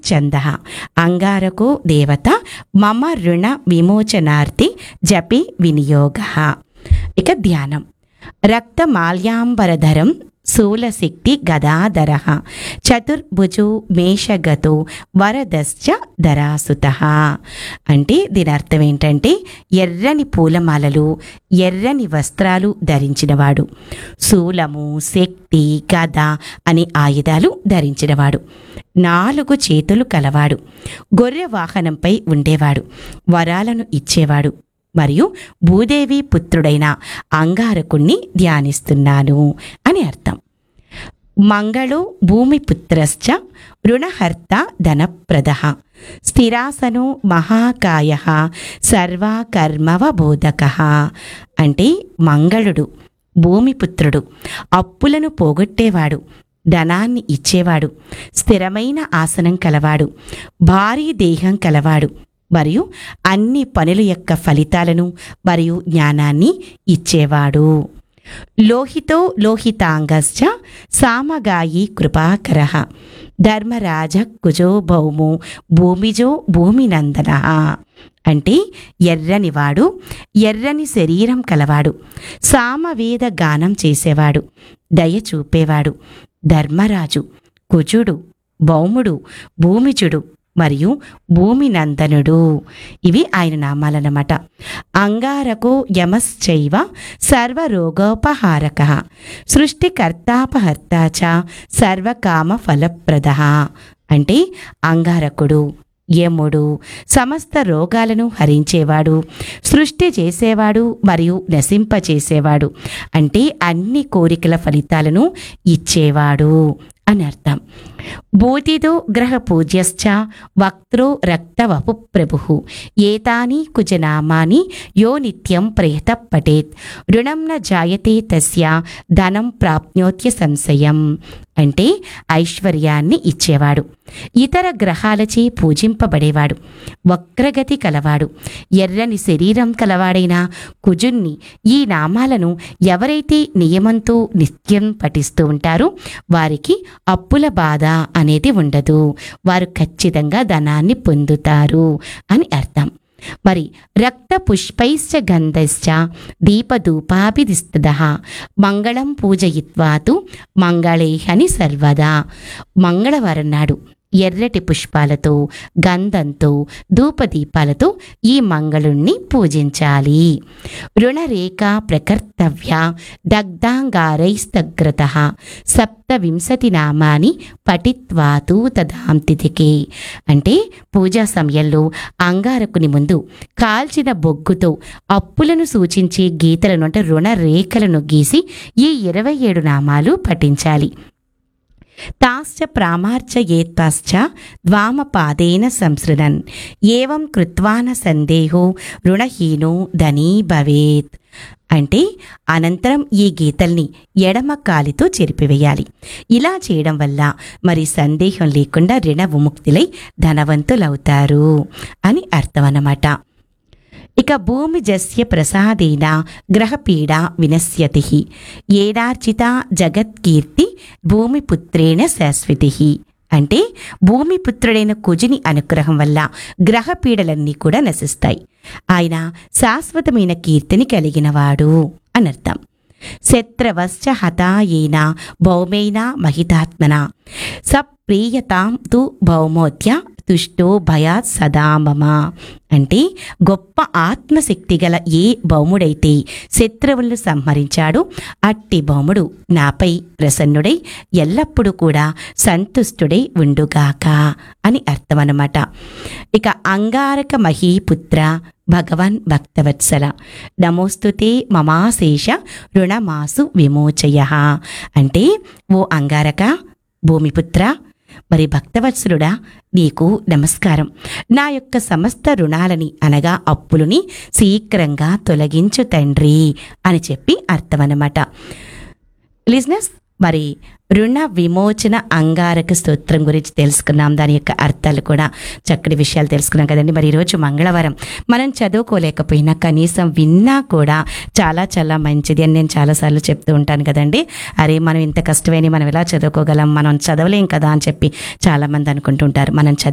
ఛంద అంగారకు దేవత మమ రుణ విమోచనార్థి జపి వినియోగ ఇక ధ్యానం రక్తమాల్యాంబరధరం శూలశక్తి గదాధర చతుర్భుజు మేషగతో వరదశ్చ ధరాసుత అంటే దీని అర్థం ఏంటంటే ఎర్రని పూలమాలలు ఎర్రని వస్త్రాలు ధరించినవాడు శూలము శక్తి గద అనే ఆయుధాలు ధరించినవాడు నాలుగు చేతులు కలవాడు గొర్రె వాహనంపై ఉండేవాడు వరాలను ఇచ్చేవాడు మరియు భూదేవి పుత్రుడైన అంగారకుణ్ణి ధ్యానిస్తున్నాను అని అర్థం మంగళో భూమిపుత్రశ్చ రుణహర్త ధనప్రద స్థిరాసనో మహాకాయ సర్వకర్మవ బోధక అంటే మంగళుడు భూమిపుత్రుడు అప్పులను పోగొట్టేవాడు ధనాన్ని ఇచ్చేవాడు స్థిరమైన ఆసనం కలవాడు భారీ దేహం కలవాడు మరియు అన్ని పనుల యొక్క ఫలితాలను మరియు జ్ఞానాన్ని ఇచ్చేవాడు లోహితో లోహితాంగశ్చ సామగాయి కృపాకర ధర్మరాజ కుజో భౌమో భూమిజో భూమినందన అంటే ఎర్రనివాడు ఎర్రని శరీరం కలవాడు సామవేద గానం చేసేవాడు దయ చూపేవాడు ధర్మరాజు కుజుడు భౌముడు భూమిజుడు మరియు భూమినందనుడు ఇవి ఆయన నామాలన్నమాట అంగారకో యమశ్చైవ సర్వరోగోపహారక సృష్టికర్తాపహర్త చ సర్వకామ ఫలప్రద అంటే అంగారకుడు యముడు సమస్త రోగాలను హరించేవాడు సృష్టి చేసేవాడు మరియు నశింపచేసేవాడు అంటే అన్ని కోరికల ఫలితాలను ఇచ్చేవాడు అని అర్థం భూతితో గ్రహ పూజ్యశ్చ వక్త్రో రక్తవపు ప్రభు ఏతాని కుజనామాని యో నిత్యం ప్రయత పఠేత్ రుణం న జాయతే తస్య ధనం ప్రాప్నోత్య సంశయం అంటే ఐశ్వర్యాన్ని ఇచ్చేవాడు ఇతర గ్రహాలచే పూజింపబడేవాడు వక్రగతి కలవాడు ఎర్రని శరీరం కలవాడైన కుజుణ్ణి ఈ నామాలను ఎవరైతే నియమంతో నిత్యం పఠిస్తూ ఉంటారో వారికి అప్పుల బాధ అనేది ఉండదు వారు ఖచ్చితంగా ధనాన్ని పొందుతారు అని అర్థం మరి రక్త పుష్పైశ్చ గంధశ్చ దీపధూపాభిదిస్తద మంగళం పూజయిత్వాతు మంగళేహని సర్వదా మంగళవారం నాడు ఎర్రటి పుష్పాలతో గంధంతో ధూపదీపాలతో ఈ మంగళుణ్ణి పూజించాలి రుణరేఖ ప్రకర్తవ్య దగ్ధాంగారైస్తగ్రత సప్తవింశతి నామాని పఠిత్వాతు తదాంతిథికే అంటే పూజా సమయంలో అంగారకుని ముందు కాల్చిన బొగ్గుతో అప్పులను సూచించే గీతలను అంటే రుణ రేఖలను గీసి ఈ ఇరవై ఏడు నామాలు పఠించాలి తాశ్చ ప్రామార్చయేత్తాశ్చ ద్వామపాదేన సంసృణన్ ఏవం కృత్వాన సందేహో రుణహీనో ధనీ భవేత్ అంటే అనంతరం ఈ గీతల్ని ఎడమ కాలితో చెరిపివేయాలి ఇలా చేయడం వల్ల మరి సందేహం లేకుండా రుణ విముక్తులై ధనవంతులవుతారు అని అర్థం అన్నమాట ఇక భూమి జస్య ప్రసాదేన గ్రహపీడ వినశ్యతి ఏడార్జిత జగత్కీర్తి భూమిపుత్రేణ శాశ్వతి అంటే భూమిపుత్రుడైన కుజుని అనుగ్రహం వల్ల గ్రహపీడలన్నీ కూడా నశిస్తాయి ఆయన శాశ్వతమైన కీర్తిని కలిగినవాడు అనర్థం శత్రవశ్చ హతాయేన భౌమేన మహితాత్మన సప్రీయతాం తు భౌమోత్య తుష్టో భయాత్ సదా మమ అంటే గొప్ప ఆత్మశక్తి గల ఏ భౌముడైతే శత్రువులను సంహరించాడో అట్టి భౌముడు నాపై ప్రసన్నుడై ఎల్లప్పుడూ కూడా సంతుష్టుడై ఉండుగాక అని అర్థమన్నమాట ఇక అంగారక మహీపుత్ర భగవన్ భక్తవత్సల నమోస్తుతే మమాశేష రుణమాసు విమోచయ అంటే ఓ అంగారక భూమిపుత్ర మరి భక్తవత్సలుడా నీకు నమస్కారం నా యొక్క సమస్త రుణాలని అనగా అప్పులని శీఘ్రంగా తొలగించు తండ్రి అని చెప్పి అర్థమన్నమాట లిజినెస్ మరి రుణ విమోచన అంగారక స్తోత్రం గురించి తెలుసుకున్నాం దాని యొక్క అర్థాలు కూడా చక్కటి విషయాలు తెలుసుకున్నాం కదండి మరి ఈరోజు మంగళవారం మనం చదువుకోలేకపోయినా కనీసం విన్నా కూడా చాలా చాలా మంచిది అని నేను చాలాసార్లు చెప్తూ ఉంటాను కదండి అరే మనం ఇంత కష్టమైన మనం ఎలా చదువుకోగలం మనం చదవలేం కదా అని చెప్పి చాలామంది అనుకుంటుంటారు మనం చదివి